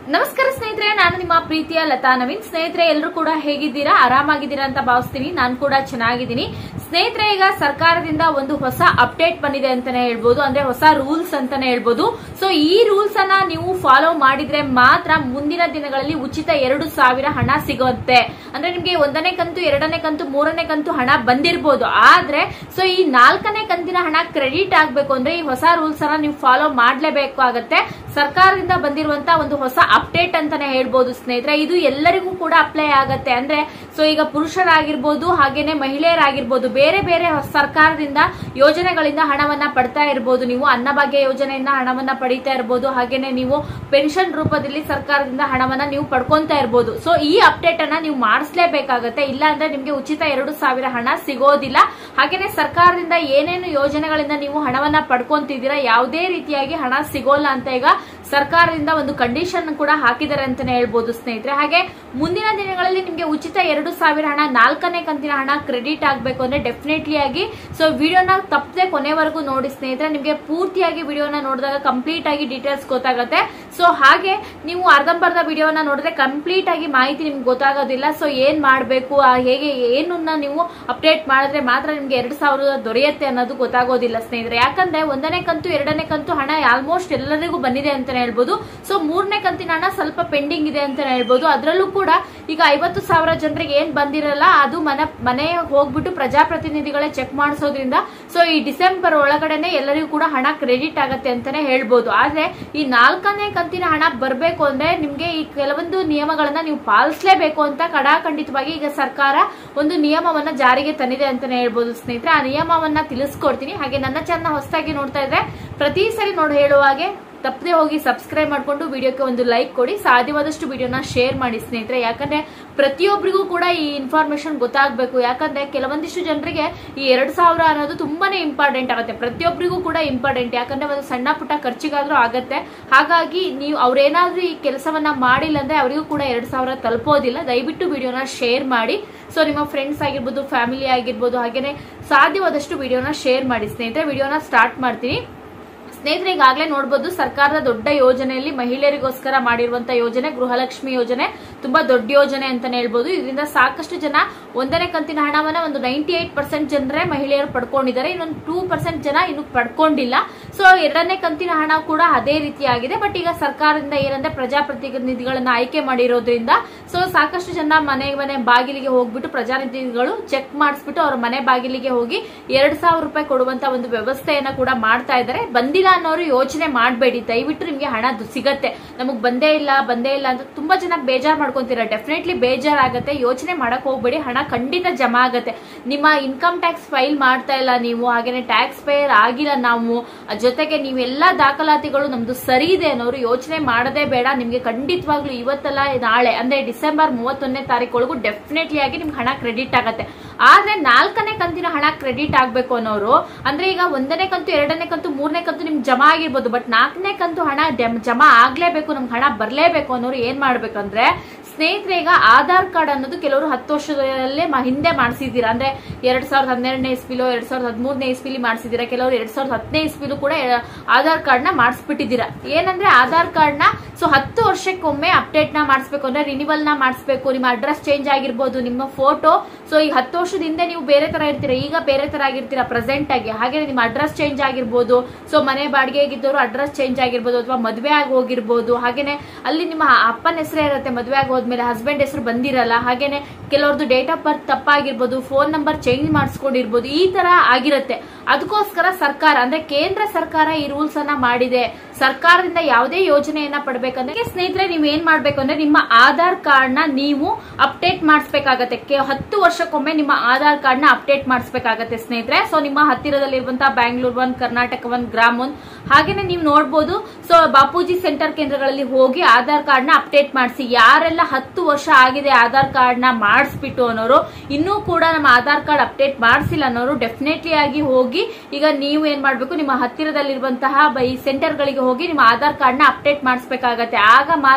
ನಮಸ್ಕಾರ ಸ್ನೇಹಿತರೆ ನಾನು ನಿಮ್ಮ ಪ್ರೀತಿಯ ಲತಾ ನವೀನ್ ಸ್ನೇಹಿತರೆ ಎಲ್ಲರೂ ಕೂಡ ಹೇಗಿದ್ದೀರಾ ಆರಾಮಾಗಿದ್ದೀರಾ ಅಂತ ಭಾವಿಸ್ತೀನಿ ನಾನು ಕೂಡ ಚೆನ್ನಾಗಿದ್ದೀನಿ ಸ್ನೇಹಿತರೆ ಈಗ ಸರ್ಕಾರದಿಂದ ಒಂದು ಹೊಸ ಅಪ್ಡೇಟ್ ಬಂದಿದೆ ಅಂತಾನೆ ಹೇಳ್ಬೋದು ಅಂದ್ರೆ ಹೊಸ ರೂಲ್ಸ್ ಅಂತಾನೆ ಹೇಳ್ಬೋದು ಸೊ ಈ ರೂಲ್ಸ್ ಅನ್ನ ನೀವು ಫಾಲೋ ಮಾಡಿದ್ರೆ ಮಾತ್ರ ಮುಂದಿನ ದಿನಗಳಲ್ಲಿ ಉಚಿತ ಎರಡು ಸಾವಿರ ಹಣ ಸಿಗುತ್ತೆ ಅಂದ್ರೆ ನಿಮ್ಗೆ ಒಂದನೇ ಕಂತು ಎರಡನೇ ಕಂತು ಮೂರನೇ ಕಂತು ಹಣ ಬಂದಿರಬಹುದು ಆದ್ರೆ ಸೊ ಈ ನಾಲ್ಕನೇ ಕಂತಿನ ಹಣ ಕ್ರೆಡಿಟ್ ಆಗ್ಬೇಕು ಅಂದ್ರೆ ಈ ಹೊಸ ರೂಲ್ಸ್ ಅನ್ನ ನೀವು ಫಾಲೋ ಮಾಡ್ಲೇಬೇಕು ಆಗತ್ತೆ ಸರ್ಕಾರದಿಂದ ಬಂದಿರುವಂತ ಒಂದು ಹೊಸ ಅಪ್ಡೇಟ್ ಅಂತಾನೆ ಹೇಳ್ಬೋದು ಸ್ನೇಹಿತರೆ ಇದು ಎಲ್ಲರಿಗೂ ಕೂಡ ಅಪ್ಲೈ ಆಗತ್ತೆ ಅಂದ್ರೆ ಸೊ ಈಗ ಪುರುಷರಾಗಿರ್ಬೋದು ಹಾಗೇನೆ ಮಹಿಳೆಯರಾಗಿರ್ಬೋದು ಬೇರೆ ಬೇರೆ ಹೊಸ ಸರ್ಕಾರದಿಂದ ಯೋಜನೆಗಳಿಂದ ಹಣವನ್ನ ಪಡ್ತಾ ಇರ್ಬೋದು ನೀವು ಅನ್ನಭಾಗ್ಯ ಯೋಜನೆಯಿಂದ ಹಣವನ್ನ ಪಡಿತಾ ಇರ್ಬೋದು ಹಾಗೇನೆ ನೀವು ಪೆನ್ಷನ್ ರೂಪದಲ್ಲಿ ಸರ್ಕಾರದಿಂದ ಹಣವನ್ನ ನೀವು ಪಡ್ಕೊಂತಾ ಇರ್ಬೋದು ಸೊ ಈ ಅಪ್ಡೇಟ್ ಅನ್ನ ನೀವು ಮಾಡಿಸ್ಲೇಬೇಕಾಗತ್ತೆ ಇಲ್ಲ ಅಂದ್ರೆ ನಿಮ್ಗೆ ಉಚಿತ ಎರಡು ಸಾವಿರ ಹಣ ಸಿಗೋದಿಲ್ಲ ಹಾಗೇನೆ ಸರ್ಕಾರದಿಂದ ಏನೇನು ಯೋಜನೆಗಳಿಂದ ನೀವು ಹಣವನ್ನ ಪಡ್ಕೊಂತಿದ್ದೀರಾ ಯಾವುದೇ ರೀತಿಯಾಗಿ ಹಣ ಸಿಗೋಲ್ಲ ಅಂತ ಈಗ ಸರ್ಕಾರದಿಂದ ಒಂದು ಕಂಡೀಷನ್ ಕೂಡ ಹಾಕಿದ್ದಾರೆ ಅಂತಾನೆ ಹೇಳ್ಬೋದು ಸ್ನೇಹಿತರೆ ಹಾಗೆ ಮುಂದಿನ ದಿನಗಳಲ್ಲಿ ನಿಮ್ಗೆ ಉಚಿತ ಎರಡು ಸಾವಿರ ಹಣ ನಾಲ್ಕನೇ ಕಂತಿನ ಹಣ ಕ್ರೆಡಿಟ್ ಆಗ್ಬೇಕು ಅಂದ್ರೆ ಡೆಫಿನೆಟ್ಲಿ ಆಗಿ ಸೊ ವಿಡಿಯೋನ ತಪ್ಪದೆ ಕೊನೆವರೆಗೂ ನೋಡಿ ಸ್ನೇಹಿತರೆ ನಿಮ್ಗೆ ಪೂರ್ತಿಯಾಗಿ ವಿಡಿಯೋನ ನೋಡಿದಾಗ ಕಂಪ್ಲೀಟ್ ಆಗಿ ಡೀಟೇಲ್ಸ್ ಗೊತ್ತಾಗುತ್ತೆ ಸೊ ಹಾಗೆ ನೀವು ಅರ್ಧಂಬರ್ಧ ವಿಡಿಯೋನ ನೋಡಿದ್ರೆ ಕಂಪ್ಲೀಟ್ ಆಗಿ ಮಾಹಿತಿ ನಿಮ್ಗೆ ಗೊತ್ತಾಗೋದಿಲ್ಲ ಸೊ ಏನ್ ಮಾಡಬೇಕು ಹೇಗೆ ಏನನ್ನ ನೀವು ಅಪ್ಡೇಟ್ ಮಾಡಿದ್ರೆ ಮಾತ್ರ ನಿಮ್ಗೆ ಎರಡು ಸಾವಿರ ದೊರೆಯುತ್ತೆ ಅನ್ನೋದು ಗೊತ್ತಾಗೋದಿಲ್ಲ ಸ್ನೇಹಿತರೆ ಯಾಕಂದ್ರೆ ಒಂದನೇ ಕಂತು ಎರಡನೇ ಕಂತು ಹಣ ಆಲ್ಮೋಸ್ಟ್ ಎಲ್ಲರಿಗೂ ಬಂದಿದೆ ಅಂತಾನೆ ಹೇಳ್ಬೋದು ಸೊ ಮೂರನೇ ಕಂತಿನ ಹಣ ಸ್ವಲ್ಪ ಪೆಂಡಿಂಗ್ ಇದೆ ಅಂತಾನೆ ಹೇಳ್ಬೋದು ಅದರಲ್ಲೂ ಕೂಡ ಈಗ ಐವತ್ತು ಸಾವಿರ ಜನರಿಗೆ ಏನ್ ಬಂದಿರಲ್ಲ ಅದು ಮನೆ ಮನೆ ಹೋಗ್ಬಿಟ್ಟು ಪ್ರಜಾಪ್ರತಿನಿಧಿಗಳೇ ಚೆಕ್ ಮಾಡಿಸೋದ್ರಿಂದ ಸೊ ಈ ಡಿಸೆಂಬರ್ ಒಳಗಡೆನೆ ಎಲ್ಲರಿಗೂ ಕೂಡ ಹಣ ಕ್ರೆಡಿಟ್ ಆಗತ್ತೆ ಅಂತಾನೆ ಹೇಳ್ಬೋದು ಆದ್ರೆ ಈ ನಾಲ್ಕನೇ ಕಂತಿನ ಹಣ ಬರಬೇಕು ಅಂದ್ರೆ ನಿಮ್ಗೆ ಈ ಕೆಲವೊಂದು ನಿಯಮಗಳನ್ನ ನೀವು ಪಾಲಿಸಲೇಬೇಕು ಅಂತ ಕಡಾಖಂಡಿತವಾಗಿ ಈಗ ಸರ್ಕಾರ ಒಂದು ನಿಯಮವನ್ನ ಜಾರಿಗೆ ತಂದಿದೆ ಅಂತಾನೆ ಹೇಳ್ಬೋದು ಸ್ನೇಹಿತರೆ ಆ ನಿಯಮವನ್ನ ತಿಳಿಸ್ಕೊಡ್ತೀನಿ ಹಾಗೆ ನನ್ನ ಚಾನಲ್ ಹೊಸದಾಗಿ ನೋಡ್ತಾ ಇದ್ರೆ ಪ್ರತಿ ಸರಿ ನೋಡಿ ಹೇಳುವ ಹಾಗೆ ತಪ್ಪದೆ ಹೋಗಿ ಸಬ್ಸ್ಕ್ರೈಬ್ ಮಾಡ್ಕೊಂಡು ವಿಡಿಯೋಕ್ಕೆ ಒಂದು ಲೈಕ್ ಕೊಡಿ ಸಾಧ್ಯವಾದಷ್ಟು ವಿಡಿಯೋನ ಶೇರ್ ಮಾಡಿ ಸ್ನೇಹಿತರೆ ಯಾಕಂದ್ರೆ ಪ್ರತಿಯೊಬ್ಬರಿಗೂ ಕೂಡ ಈ ಇನ್ಫಾರ್ಮೇಶನ್ ಗೊತ್ತಾಗಬೇಕು ಯಾಕಂದ್ರೆ ಕೆಲವೊಂದಿಷ್ಟು ಜನರಿಗೆ ಈ ಎರಡ್ ಸಾವಿರ ಅನ್ನೋದು ತುಂಬಾನೇ ಇಂಪಾರ್ಟೆಂಟ್ ಆಗುತ್ತೆ ಪ್ರತಿಯೊಬ್ಬರಿಗೂ ಕೂಡ ಇಂಪಾರ್ಟೆಂಟ್ ಯಾಕಂದ್ರೆ ಒಂದು ಸಣ್ಣ ಪುಟ್ಟ ಖರ್ಚಿಗಾದ್ರೂ ಆಗತ್ತೆ ಹಾಗಾಗಿ ನೀವು ಅವ್ರೇನಾದ್ರೂ ಈ ಕೆಲಸವನ್ನ ಮಾಡಿಲ್ಲ ಅಂದ್ರೆ ಅವರಿಗೂ ಕೂಡ ಎರಡ್ ಸಾವಿರ ತಲುಪೋದಿಲ್ಲ ದಯವಿಟ್ಟು ವಿಡಿಯೋನ ಶೇರ್ ಮಾಡಿ ಸೊ ನಿಮ್ಮ ಫ್ರೆಂಡ್ಸ್ ಆಗಿರ್ಬೋದು ಫ್ಯಾಮಿಲಿ ಆಗಿರ್ಬೋದು ಹಾಗೇನೆ ಸಾಧ್ಯವಾದಷ್ಟು ವಿಡಿಯೋನ ಶೇರ್ ಮಾಡಿ ಸ್ನೇಹಿತರೆ ವಿಡಿಯೋನ ಸ್ಟಾರ್ಟ್ ಮಾಡ್ತೀನಿ ಸ್ನೇಹಿತರೆ ಈಗಾಗಲೇ ನೋಡಬಹುದು ಸರ್ಕಾರದ ದೊಡ್ಡ ಯೋಜನೆಯಲ್ಲಿ ಮಹಿಳೆಯರಿಗೋಸ್ಕರ ಮಾಡಿರುವಂತ ಯೋಜನೆ ಗೃಹಲಕ್ಷ್ಮಿ ಯೋಜನೆ ತುಂಬಾ ದೊಡ್ಡ ಯೋಜನೆ ಅಂತಾನೆ ಹೇಳ್ಬೋದು ಇದರಿಂದ ಸಾಕಷ್ಟು ಜನ ಒಂದನೇ ಕಂತಿನ ಹಣವನ್ನ ಒಂದು ನೈಂಟಿ ಏಟ್ ಪರ್ಸೆಂಟ್ ಜನರೇ ಮಹಿಳೆಯರು ಪಡ್ಕೊಂಡಿದ್ದಾರೆ ಇನ್ನೊಂದು ಟೂ ಪರ್ಸೆಂಟ್ ಜನ ಇನ್ನು ಪಡ್ಕೊಂಡಿಲ್ಲ ಸೊ ಎರಡನೇ ಕಂತಿನ ಹಣ ಕೂಡ ಅದೇ ರೀತಿಯಾಗಿದೆ ಬಟ್ ಈಗ ಸರ್ಕಾರದಿಂದ ಏನಂದ್ರೆ ಪ್ರಜಾಪ್ರತಿನಿಧಿಗಳನ್ನ ಆಯ್ಕೆ ಮಾಡಿರೋದ್ರಿಂದ ಸೊ ಸಾಕಷ್ಟು ಜನ ಮನೆ ಮನೆ ಬಾಗಿಲಿಗೆ ಹೋಗ್ಬಿಟ್ಟು ಪ್ರಜಾಪ್ರತಿನಿಧಿಗಳು ಚೆಕ್ ಮಾಡಿಸ್ಬಿಟ್ಟು ಅವ್ರ ಮನೆ ಬಾಗಿಲಿಗೆ ಹೋಗಿ ಎರಡ್ ಸಾವಿರ ರೂಪಾಯಿ ಕೊಡುವಂತ ಒಂದು ವ್ಯವಸ್ಥೆಯನ್ನ ಕೂಡ ಮಾಡ್ತಾ ಇದ್ದಾರೆ ಬಂದಿಲ್ಲ ಅನ್ನೋರು ಯೋಚನೆ ಮಾಡಬೇಡಿ ದಯವಿಟ್ಟು ನಿಮ್ಗೆ ಹಣ ದು- ಸಿಗತ್ತೆ ನಮಗ್ ಬಂದೇ ಇಲ್ಲ ಬಂದೇ ಇಲ್ಲ ಅಂತ ತುಂಬಾ ಜನ ಬೇಜಾರ್ ಮಾಡ್ಕೊಂತೀರಾ ಡೆಫಿನೆಟ್ಲಿ ಬೇಜಾರ್ ಆಗತ್ತೆ ಯೋಚನೆ ಮಾಡಕ್ ಹೋಗ್ಬೇಡಿ ಹಣ ಖಂಡಿತ ಜಮಾ ಆಗತ್ತೆ ನಿಮ್ಮ ಇನ್ಕಮ್ ಟ್ಯಾಕ್ಸ್ ಫೈಲ್ ಮಾಡ್ತಾ ಇಲ್ಲ ನೀವು ಹಾಗೇನೆ ಟ್ಯಾಕ್ಸ್ ಪೇಯರ್ ಆಗಿಲ್ಲ ನಾವು ಅದ್ ಜೊತೆಗೆ ನೀವೆಲ್ಲಾ ದಾಖಲಾತಿಗಳು ನಮ್ದು ಸರಿ ಇದೆ ಅನ್ನೋರು ಯೋಚನೆ ಮಾಡದೇ ಬೇಡ ನಿಮ್ಗೆ ಖಂಡಿತವಾಗ್ಲೂ ಇವತ್ತಲ್ಲ ನಾಳೆ ಅಂದ್ರೆ ಡಿಸೆಂಬರ್ ಮೂವತ್ತೊಂದನೇ ತಾರೀಕೊಳಗೂ ಡೆಫಿನೆಟ್ಲಿ ಆಗಿ ನಿಮ್ಗೆ ಹಣ ಕ್ರೆಡಿಟ್ ಆಗತ್ತೆ ಆದ್ರೆ ನಾಲ್ಕನೇ ಕಂತಿನ ಹಣ ಕ್ರೆಡಿಟ್ ಆಗ್ಬೇಕು ಅನ್ನೋರು ಅಂದ್ರೆ ಈಗ ಒಂದನೇ ಕಂತು ಎರಡನೇ ಕಂತು ಮೂರನೇ ಕಂತು ನಿಮ್ಗೆ ಜಮಾ ಆಗಿರ್ಬೋದು ಬಟ್ ನಾಲ್ಕನೇ ಕಂತು ಹಣ ಡೆಮ್- ಜಮಾ ಆಗ್ಲೇಬೇಕು ನಮ್ಗೆ ಹಣ ಬರ್ಲೇಬೇಕು ಅನ್ನೋರು ಏನ್ ಮಾಡ್ಬೇಕಂದ್ರೆ ಸ್ನೇಹಿತರೆ ಈಗ ಆಧಾರ್ ಕಾರ್ಡ್ ಅನ್ನೋದು ಕೆಲವರು ಹತ್ತು ವರ್ಷದಲ್ಲೇ ಮ- ಹಿಂದೆ ಮಾಡಿಸಿದ್ದೀರಾ ಅಂದ್ರೆ ಎರಡ್ ಸಾವಿರದ ಹನ್ನೆರಡನೇ ಇಸ್ಪಿಲೋ ಎರಡ್ ಸಾವಿರದ ಹದಿಮೂರನೇ ಇಸ್ಪಿಲಿ ಮಾಡಿಸಿದ್ದೀರಾ ಕೆಲವರು ಎರಡ್ ಸಾವಿರದ ಹತ್ತನೇ ಇಸ್ಪಿಲು ಕೂಡ ಎ- ಆಧಾರ್ ಕಾರ್ಡ್ ನ ಮಾಡಿಸ್ಬಿಟ್ಟಿದ್ದೀರಾ ಏನಂದ್ರೆ ಆಧಾರ್ ಕಾರ್ಡ್ ನ ಸೊ ಹತ್ತು ವರ್ಷಕ್ಕೊಮ್ಮೆ ಅಪ್ಡೇಟ್ ನ ಮಾಡಿಸ್ಬೇಕು ಅಂದ್ರೆ ರಿನಿವಲ್ ನ ಮಾಡಿಸ್ಬೇಕು ನಿಮ್ಮ ಅಡ್ರೆಸ್ ಚೇಂಜ್ ಆಗಿರ್ಬೋದು ನಿಮ್ಮ ಫೋಟೋ ಸೊ ಈಗ ಹತ್ತು ವರ್ಷದ ಹಿಂದೆ ನೀವು ಬೇರೆ ತರ ಇರ್ತೀರಾ ಈಗ ಬೇರೆ ತರ ಆಗಿರ್ತೀರಾ ಪ್ರೆಸೆಂಟ್ ಆಗಿ ಹಾಗೆ ನಿಮ್ಮ ಅಡ್ರೆಸ್ ಚೇಂಜ್ ಆಗಿರ್ಬೋದು ಸೊ ಮನೆ ಬಾಡಿಗೆಗಿದ್ದವರು ಅಡ್ರೆಸ್ ಚೇಂಜ್ ಆಗಿರ್ಬೋದು ಅಥವಾ ಮದುವೆ ಆಗಿ ಹೋಗಿರ್ಬೋದು ಹಾಗೇನೆ ಅಲ್ಲಿ ನಿಮ್ಮ ಅಪ್ಪನ ಹೆಸರೇ ಇರುತ್ತೆ ಮದುವೆ ಆಗಿ ಹೋದ್ಮೇಲೆ ಹಸ್ಬೆಂಡ್ ಹೆಸರು ಬಂದಿರಲ್ಲ ಹಾಗೇನೆ ಕೆಲವ್ರದ್ದು ಡೇಟ್ ಆಫ್ ಬರ್ತ್ ತಪ್ಪಾಗಿರ್ಬೋದು ಫೋನ್ ನಂಬರ್ ಚೇಂಜ್ ಮಾಡಿಸ್ಕೊಂಡಿರ್ಬೋದು ಈ ತರ ಆಗಿರುತ್ತೆ ಅದಕ್ಕೋಸ್ಕರ ಸರ್ಕಾರ ಅಂದ್ರೆ ಕೇಂದ್ರ ಸರ್ಕಾರ ಈ ರೂಲ್ಸ್ ಅನ್ನ ಮಾಡಿದೆ ಸರ್ಕಾರದಿಂದ ಯಾವುದೇ ಯೋಜನೆಯನ್ನ ಪಡ್ಬೇಕಂದ್ರೆ ಸ್ನೇಹಿತರೆ ನೀವು ಏನ್ ಮಾಡ್ಬೇಕು ಅಂದ್ರೆ ನಿಮ್ಮ ಆಧಾರ್ ಕಾರ್ಡ್ ನ ನೀವು ಅಪ್ಡೇಟ್ ಮಾಡಿಸ್ಬೇಕಾಗತ್ತೆ ಕೆ- ಹತ್ತು ವರ್ಷಕ್ಕೊಮ್ಮೆ ನಿಮ್ಮ ಆಧಾರ್ ಕಾರ್ಡ್ ನ ಅಪ್ಡೇಟ್ ಮಾಡಿಸ್ಬೇಕಾಗತ್ತೆ ಸ್ನೇಹಿತರೆ ಸೊ ನಿಮ್ಮ ಹತ್ತಿರದಲ್ಲಿರುವಂತಹ Bangalore one Karnataka one Gram one ಹಾಗೇನೆ ನೀವು ನೋಡ್ಬೋದು ಸೊ ಬಾಪೂಜಿ ಸೆಂಟರ್ ಕೇಂದ್ರಗಳಲ್ಲಿ ಹೋಗಿ ಆಧಾರ್ ಕಾರ್ಡ್ ನ ಅಪ್ಡೇಟ್ ಮಾಡಿಸಿ ಯಾರೆಲ್ಲ ಹತ್ತು ವರ್ಷ ಆಗಿದೆ ಆಧಾರ್ ಕಾರ್ಡ್ ನ ಮಾಡಿಸ್ಬಿಟ್ಟು ಅನ್ನೋರು ಇನ್ನೂ ಕೂಡ ನಮ್ಮ ಆಧಾರ್ ಕಾರ್ಡ್ ಅಪ್ಡೇಟ್ ಮಾಡಿಸಿಲ್ಲ ಅನ್ನೋರು ಡೆಫಿನೆಟ್ಲಿ ಆಗಿ ಹೋಗಿ ಈಗ ನೀವು ಏನ್ ಮಾಡ್ಬೇಕು ನಿಮ್ಮ ಹತ್ತಿರದಲ್ಲಿರುವಂತಹ ಬ- ಈ ಸೆಂಟರ್ ಗಳಿಗೆ ಹೋಗಿ ನಿಮ್ಮ ಆಧಾರ್ ಕಾರ್ಡ್ ನ ಅಪ್ಡೇಟ್ ಮಾಡಿಸ್ಬೇಕಾಗತ್ತೆ ಆಗ ಮಾತ್ರ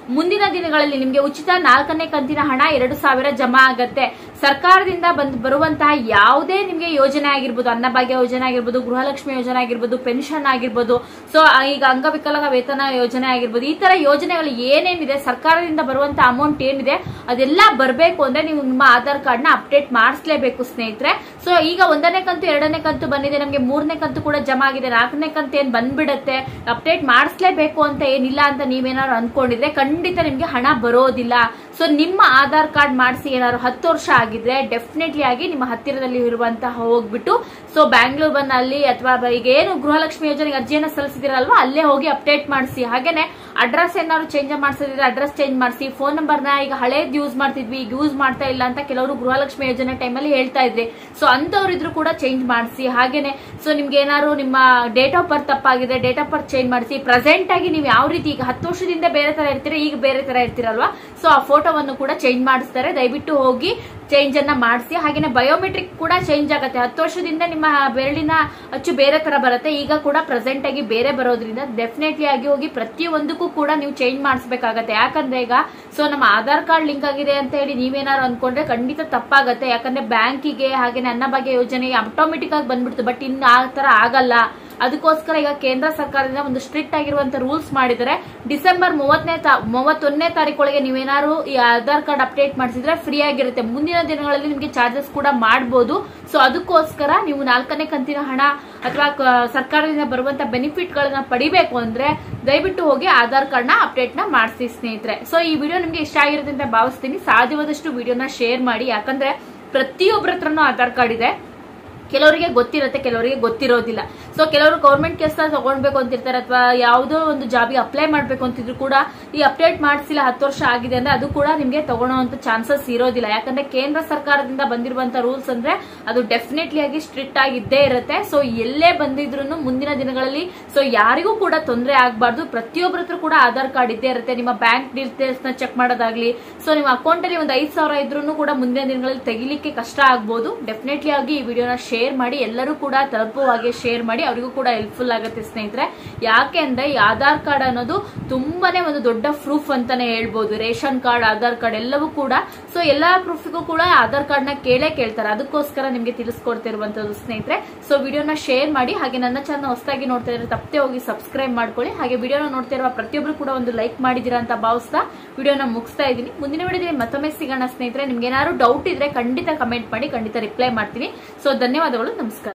ಮುಂದಿನ ದಿನಗಳಲ್ಲಿ ನಿಮ್ಗೆ ಉಚಿತ ನಾಲ್ಕನೇ ಕಂತಿನ ಹಣ ಎರಡು ಸಾವಿರ ಜಮಾ ಆಗತ್ತೆ ಸರ್ಕಾರದಿಂದ ಬಂದ್ ಬರುವಂತಹ ಯಾವುದೇ ನಿಮ್ಗೆ ಯೋಜನೆ ಆಗಿರ್ಬೋದು ಅನ್ನಭಾಗ್ಯ ಯೋಜನೆ ಆಗಿರ್ಬೋದು ಗೃಹಲಕ್ಷ್ಮಿ ಯೋಜನೆ ಆಗಿರ್ಬೋದು ಪೆನ್ಷನ್ ಆಗಿರ್ಬೋದು ಸೊ ಈಗ ಅಂಗವಿಕಲ ವೇತನ ಯೋಜನೆ ಆಗಿರ್ಬೋದು ಈ ತರ ಯೋಜನೆಗಳು ಏನೇನಿದೆ ಸರ್ಕಾರದಿಂದ ಬರುವಂತ ಅಮೌಂಟ್ ಏನಿದೆ ಅದೆಲ್ಲ ಬರಬೇಕು ಅಂದ್ರೆ ನೀವು ನಿಮ್ಮ ಆಧಾರ್ ಕಾರ್ಡ್ ನ ಅಪ್ಡೇಟ್ ಮಾಡಿಸ್ಲೇಬೇಕು ಸ್ನೇಹಿತರೆ ಸೊ ಈಗ ಒಂದನೇ ಕಂತು ಎರಡನೇ ಕಂತು ಬಂದಿದೆ ನಮಗೆ ಮೂರನೇ ಕಂತು ಕೂಡ ಜಮಾ ಆಗಿದೆ ನಾಲ್ಕನೇ ಕಂತು ಏನ್ ಬಂದ್ಬಿಡತ್ತೆ ಅಪ್ಡೇಟ್ ಮಾಡಿಸ್ಲೇಬೇಕು ಅಂತ ಏನಿಲ್ಲ ಅಂತ ನೀವೇನಾದ್ರು ಅನ್ಕೊಂಡಿದ್ರೆ ಖಂಡಿತ ನಿಮ್ಗೆ ಹಣ ಬರೋದಿಲ್ಲ ಸೊ ನಿಮ್ಮ ಆಧಾರ್ ಕಾರ್ಡ್ ಮಾಡಿಸಿ ಏನಾದ್ರು ಹತ್ತು ವರ್ಷ ಆಗಿದ್ರೆ ಡೆಫಿನೆಟ್ಲಿ ಆಗಿ ನಿಮ್ಮ ಹತ್ತಿರದಲ್ಲಿ ಇರುವಂತಹ ಹೋಗ್ಬಿಟ್ಟು ಸೊ ಬ್ಯಾಂಗ್ಳೂರ್ ಬಂದ್ ಅಲ್ಲಿ ಅಥವಾ ಈಗ ಏನು ಗೃಹಲಕ್ಷ್ಮಿ ಯೋಜನೆಗೆ ಅರ್ಜಿಯನ್ನ ಸಲ್ಲಿಸಿದಿರಲ್ವಾ ಅಲ್ಲೇ ಹೋಗಿ ಅಪ್ಡೇಟ್ ಮಾಡಿಸಿ ಹಾಗೇನೆ ಅಡ್ರೆಸ್ ಏನಾದ್ರು ಚೇಂಜ್ ಮಾಡಿಸಿದ್ರೆ ಅಡ್ರೆಸ್ ಚೇಂಜ್ ಮಾಡಿಸಿ ಫೋನ್ ನಂಬರ್ನ ಈಗ ಹಳೇದ್ ಯೂಸ್ ಮಾಡ್ತಿದ್ವಿ ಈಗ ಯೂಸ್ ಮಾಡ್ತಾ ಇಲ್ಲ ಅಂತ ಕೆಲವರು ಗೃಹಲಕ್ಷ್ಮಿ ಯೋಜನೆ ಟೈಮಲ್ಲಿ ಹೇಳ್ತಾ ಇದ್ರಿ ಸೊ ಅಂತವ್ರು ಇದ್ರು ಕೂಡ ಚೇಂಜ್ ಮಾಡಿಸಿ ಹಾಗೇನೆ ಸೊ ನಿಮ್ಗೆ ಏನಾದ್ರು ನಿಮ್ಮ ಡೇಟ್ ಆಫ್ ಬರ್ತ್ ತಪ್ಪಾಗಿದೆ ಡೇಟ್ ಆಫ್ ಬರ್ತ್ ಚೇಂಜ್ ಮಾಡಿಸಿ ಪ್ರೆಸೆಂಟ್ ಆಗಿ ನೀವು ಯಾವ ರೀತಿ ಈಗ ಹತ್ತು ವರ್ಷದಿಂದ ಬೇರೆ ತರ ಇರ್ತೀರಾ ಈಗ ಬೇರೆ ತರ ಇರ್ತೀರಲ್ವಾ ಸೊ ಆ ಫೋಟೋವನ್ನು ಕೂಡ ಚೇಂಜ್ ಮಾಡಿಸ್ತಾರೆ ದಯವಿಟ್ಟು ಹೋಗಿ ಚೇಂಜ್ ಅನ್ನ ಮಾಡಿಸಿ ಹಾಗೇನೆ ಬಯೋಮೆಟ್ರಿಕ್ ಕೂಡ ಚೇಂಜ್ ಆಗುತ್ತೆ ಹತ್ತು ವರ್ಷದಿಂದ ನಿಮ್ಮ ಬೆರಳಿನ ಅಚ್ಚು ಬೇರೆ ತರ ಬರುತ್ತೆ ಈಗ ಕೂಡ ಪ್ರೆಸೆಂಟ್ ಆಗಿ ಬೇರೆ ಬರೋದ್ರಿಂದ ಡೆಫಿನೆಟ್ಲಿ ಆಗಿ ಹೋಗಿ ಪ್ರತಿಯೊಂದಕ್ಕೂ ಕೂಡ ನೀವು ಚೇಂಜ್ ಮಾಡಿಸ್ಬೇಕಾಗತ್ತೆ ಯಾಕಂದ್ರೆ ಈಗ ಸೊ ನಮ್ಮ ಆಧಾರ್ ಕಾರ್ಡ್ ಲಿಂಕ್ ಆಗಿದೆ ಅಂತ ಹೇಳಿ ನೀವೇನಾದ್ರು ಅನ್ಕೊಂಡ್ರೆ ಖಂಡಿತ ತಪ್ಪಾಗತ್ತೆ ಯಾಕಂದ್ರೆ ಬ್ಯಾಂಕಿಗೆ ಹಾಗೇನೆ ಅನ್ನಭಾಗ್ಯ ಯೋಜನೆಗೆ ಆಟೋಮೆಟಿಕ್ ಆಗಿ ಬಂದ್ಬಿಡ್ತು ಬಟ್ ಇನ್ನು ಆ ತರ ಆಗಲ್ಲ ಅದಕ್ಕೋಸ್ಕರ ಈಗ ಕೇಂದ್ರ ಸರ್ಕಾರದಿಂದ ಒಂದು ಸ್ಟ್ರಿಕ್ಟ್ ಆಗಿರುವಂತ ರೂಲ್ಸ್ ಮಾಡಿದರೆ ಡಿಸೆಂಬರ್ ಮೂವತ್ತನೇ ಮೂವತ್ತೊಂದನೇ ತಾರೀಕೊಳಗೆ ನೀವೇನಾದ್ರು ಈ ಆಧಾರ್ ಕಾರ್ಡ್ ಅಪ್ಡೇಟ್ ಮಾಡಿಸಿದ್ರೆ ಫ್ರೀ ಆಗಿರುತ್ತೆ ಮುಂದಿನ ದಿನಗಳಲ್ಲಿ ನಿಮಗೆ ಚಾರ್ಜಸ್ ಕೂಡ ಮಾಡಬಹುದು ಸೊ ಅದಕ್ಕೋಸ್ಕರ ನೀವು ನಾಲ್ಕನೇ ಕಂತಿನ ಹಣ ಅಥವಾ ಸರ್ಕಾರದಿಂದ ಬರುವಂತ ಬೆನಿಫಿಟ್ ಗಳನ್ನ ಪಡಿಬೇಕು ಅಂದ್ರೆ ದಯವಿಟ್ಟು ಹೋಗಿ ಆಧಾರ್ ಕಾರ್ಡ್ ನ ಅಪ್ಡೇಟ್ ನ ಮಾಡಿಸಿ ಸ್ನೇಹಿತರೆ ಸೊ ಈ ವಿಡಿಯೋ ನಿಮ್ಗೆ ಇಷ್ಟ ಆಗಿರುತ್ತೆ ಅಂತ ಭಾವಿಸ್ತೀನಿ ಸಾಧ್ಯವಾದಷ್ಟು ವಿಡಿಯೋನ ಶೇರ್ ಮಾಡಿ ಯಾಕಂದ್ರೆ ಪ್ರತಿಯೊಬ್ಬರ ಹತ್ರನೂ ಆಧಾರ್ ಕಾರ್ಡ್ ಇದೆ ಕೆಲವರಿಗೆ ಗೊತ್ತಿರುತ್ತೆ ಕೆಲವರಿಗೆ ಗೊತ್ತಿರೋದಿಲ್ಲ ಸೊ ಕೆಲವರು ಗೌರ್ಮೆಂಟ್ ಕೆಲಸ ತಗೊಳ್ಬೇಕು ಅಂತಿರ್ತಾರೆ ಅಥವಾ ಯಾವುದೋ ಒಂದು ಜಾಬಿಗೆ ಅಪ್ಲೈ ಮಾಡಬೇಕು ಅಂತಿದ್ರು ಕೂಡ ಈ ಅಪ್ಡೇಟ್ ಮಾಡಿಸಿಲ್ಲ ಹತ್ತು ವರ್ಷ ಆಗಿದೆ ಅಂದ್ರೆ ಅದು ಕೂಡ ನಿಮಗೆ ತಗೊಳ್ಳೋಂತ ಚಾನ್ಸಸ್ ಇರೋದಿಲ್ಲ ಯಾಕಂದ್ರೆ ಕೇಂದ್ರ ಸರ್ಕಾರದಿಂದ ಬಂದಿರುವಂತ ರೂಲ್ಸ್ ಅಂದ್ರೆ ಅದು ಡೆಫಿನೆಟ್ಲಿ ಆಗಿ ಸ್ಟ್ರಿಕ್ಟ್ ಆಗಿ ಇದ್ದೇ ಇರುತ್ತೆ ಸೊ ಎಲ್ಲೇ ಬಂದಿದ್ರು ಮುಂದಿನ ದಿನಗಳಲ್ಲಿ ಸೊ ಯಾರಿಗೂ ಕೂಡ ತೊಂದರೆ ಆಗಬಾರ್ದು ಪ್ರತಿಯೊಬ್ಬರ ಹತ್ರ ಕೂಡ ಆಧಾರ್ ಕಾರ್ಡ್ ಇದ್ದೇ ಇರುತ್ತೆ ನಿಮ್ಮ ಬ್ಯಾಂಕ್ ಡೀಟೇಲ್ಸ್ ನ ಚೆಕ್ ಮಾಡೋದಾಗ್ಲಿ ಸೊ ನಿಮ್ಮ ಅಕೌಂಟ್ ಅಲ್ಲಿ ಒಂದು ಐದು ಸಾವಿರ ಇದ್ರೂ ಕೂಡ ಮುಂದಿನ ದಿನಗಳಲ್ಲಿ ತೆಗಿಲಿಕ್ಕೆ ಕಷ್ಟ ಆಗ್ಬೋದು ಡೆಫಿನೆಟ್ಲಿ ಆಗಿ ಈ ವಿಡಿಯೋನ ಶೇರ್ ಮಾಡಿ ಎಲ್ಲರೂ ಕೂಡ ತಲುಪುವ ಹಾಗೆ ಶೇರ್ ಮಾಡಿ ಅವರಿಗೂ ಕೂಡ ಹೆಲ್ಪ್ಫುಲ್ ಆಗುತ್ತೆ ಸ್ನೇಹಿತರೆ ಯಾಕೆ ಅಂದ್ರೆ ಈ ಆಧಾರ್ ಕಾರ್ಡ್ ಅನ್ನೋದು ತುಂಬಾನೇ ಒಂದು ದೊಡ್ಡ ಪ್ರೂಫ್ ಅಂತಾನೆ ಹೇಳ್ಬೋದು ರೇಷನ್ ಕಾರ್ಡ್ ಆಧಾರ್ ಕಾರ್ಡ್ ಎಲ್ಲವೂ ಕೂಡ ಸೊ ಎಲ್ಲಾ ಪ್ರೂಫ್ಗೂ ಕೂಡ ಆಧಾರ್ ಕಾರ್ಡ್ ನ ಕೇಳೇ ಕೇಳ್ತಾರೆ ಅದಕ್ಕೋಸ್ಕರ ನಿಮ್ಗೆ ತಿಳಿಸ್ಕೊಡ್ತಿರುವಂತದ್ದು ಸ್ನೇಹಿತರೆ ಸೊ ವಿಡಿಯೋನ ಶೇರ್ ಮಾಡಿ ಹಾಗೆ ನನ್ನ ಚಾನಲ್ ಹೊಸದಾಗಿ ನೋಡ್ತಾ ಇದ್ರೆ ತಪ್ಪದೆ ಹೋಗಿ ಸಬ್ಸ್ಕ್ರೈಬ್ ಮಾಡ್ಕೊಳ್ಳಿ ಹಾಗೆ ವಿಡಿಯೋನ ನೋಡ್ತಾ ಇರುವ ಪ್ರತಿಯೊಬ್ರು ಕೂಡ ಒಂದು ಲೈಕ್ ಮಾಡಿದಿರಾ ಅಂತ ಭಾವಿಸ್ತಾ ವಿಡಿಯೋನ ಮುಗಿಸ್ತಾ ಇದ್ದೀನಿ ಮುಂದಿನ ವಿಡಿಯೋದಲ್ಲಿ ಮತ್ತೊಮ್ಮೆ ಸಿಗೋಣ ಸ್ನೇಹಿತರೆ ನಿಮ್ಗೆ ಏನಾದ್ರು ಡೌಟ್ ಇದ್ರೆ ಖಂಡಿತ ಕಮೆಂಟ್ ಮಾಡಿ ಖಂಡಿತ ರಿಪ್ಲೈ ಮಾಡ್ತೀನಿ ಸೊ ಧನ್ಯವಾದಗಳು ನಮಸ್ಕಾರ